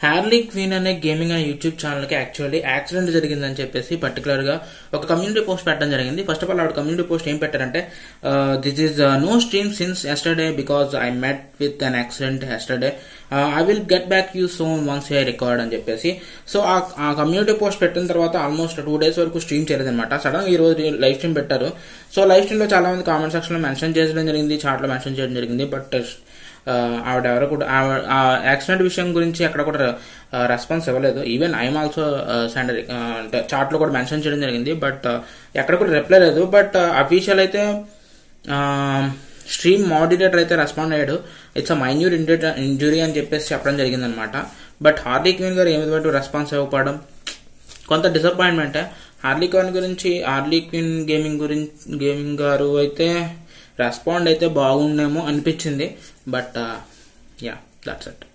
Harley Quinn అనే gaming అనే YouTube ఛానల్కి యాక్చువల్లీ యాక్సిడెంట్ జరిగిందని చెప్పేసి పర్టికులర్గా ఒక కమ్యూనిటీ పోస్ట్ పెట్టడం జరిగింది ఫస్ట్ ఆఫ్ ఆల్ ఆవిడ కమ్యూనిటీ పోస్ట్ ఏం పెట్టారంటే this is no stream since yesterday because I met with an accident yesterday I will get back you soon once I record అని చెప్పేసి సో ఆ కమ్యూనిటీ పోస్ట్ పెట్టిన తర్వాత ఆల్మోస్ట్ టూ డేస్ వరకు stream చేయలేదన్నమాట sudden ఈ రోజు లైవ్ స్ట్రీమ్ పెట్టారు సో లైవ్ స్ట్రీమ్ లో చాలా మంది కామెంట్ సెక్షన్ లో మెన్షన్ చేయడం జరిగింది చాట్ లో మెన్షన్ చేయడం జరిగింది బట్ ఆవిడ ఎవరు కూడా ఆ యాక్సిడెంట్ విషయం గురించి అక్కడ కూడా రెస్పాన్స్ ఇవ్వలేదు ఈవెన్ ఐఎమ్ ఆల్సో సెండ్ అంటే చాట్లో కూడా మెన్షన్ చేయడం జరిగింది బట్ ఎక్కడ కూడా రిప్లై లేదు బట్ అఫీషియల్ అయితే స్ట్రీమ్ మాడ్యులేటర్ అయితే రెస్పాండ్ అయ్యాడు ఇట్స్ అ మైన్యూర్ ఇంజురీ అని చెప్పేసి చెప్పడం జరిగింది అనమాట బట్ హార్లీ క్వీన్ గారు ఏమి బట్టి రెస్పాన్స్ ఇవ్వకపోవడం కొంత డిసప్పాయింట్మెంటే హార్లీ క్వీన్ గురించి హార్లీ క్వీన్ గేమింగ్ గురించి గేమింగ్ గారు అయితే రెస్పాండ్ అయితే బాగుండేమో అనిపించింది బట్ యా దట్స్ ఇట్